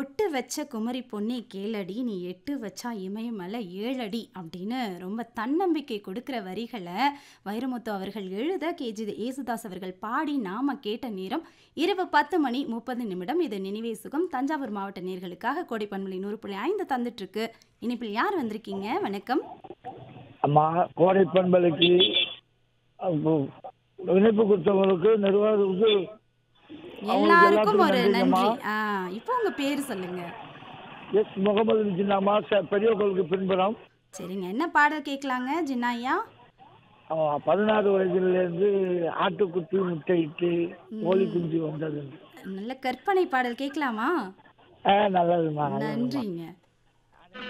பொட்டு வச்ச குமரி பொன்னே கேளடி நீ எட்டு வச்சா இமயமலை ஏழடி அப்படின்னு ரொம்ப தன்னம்பிக்கை கொடுக்கிற வரிகளை வைரமுத்து அவர்கள் எழுத கேஜி ஏசுதாஸ் அவர்கள் பாடி நாம கேட்ட நேரம் இரவு பத்து மணி முப்பது நிமிடம் இது நினைவே சுகம் தஞ்சாவூர் மாவட்ட நேர்களுக்காக கோடைப்பண்பலை நூறு புள்ளி ஐந்து தந்துட்டு இருக்கு இனிப்பில் யார் வந்திருக்கீங்க வணக்கம் அம்மா கோடை பண்பலைக்கு அப்போ இணைப்பு கொடுத்தவங்களுக்கு நிர்வாகத்துக்கு அவங்களுக்கு எல்லாருக்கும் ஒரு எல்லாத்துக்கும் நன்றி நன்றிங்கம்மா. ஆ இப்போ உங்க பேர் சொல்லுங்க எஸ் முகமது ஜின்னாமா ச- பெரிய கோளுக்கு பின்புறம் சரிங்க என்ன பாடல் கேட்கலாங்க ஜின்னாயா அவன் பதினாறு வயதிலிருந்து ஆட்டுக்குட்டி முட்டையிட்டு கோழி குஞ்சு வந்தது நல்ல கற்பனை பாடல் கேட்கலாமா ஆ நல்லதுமா நல்லதுமா நன்றிங்க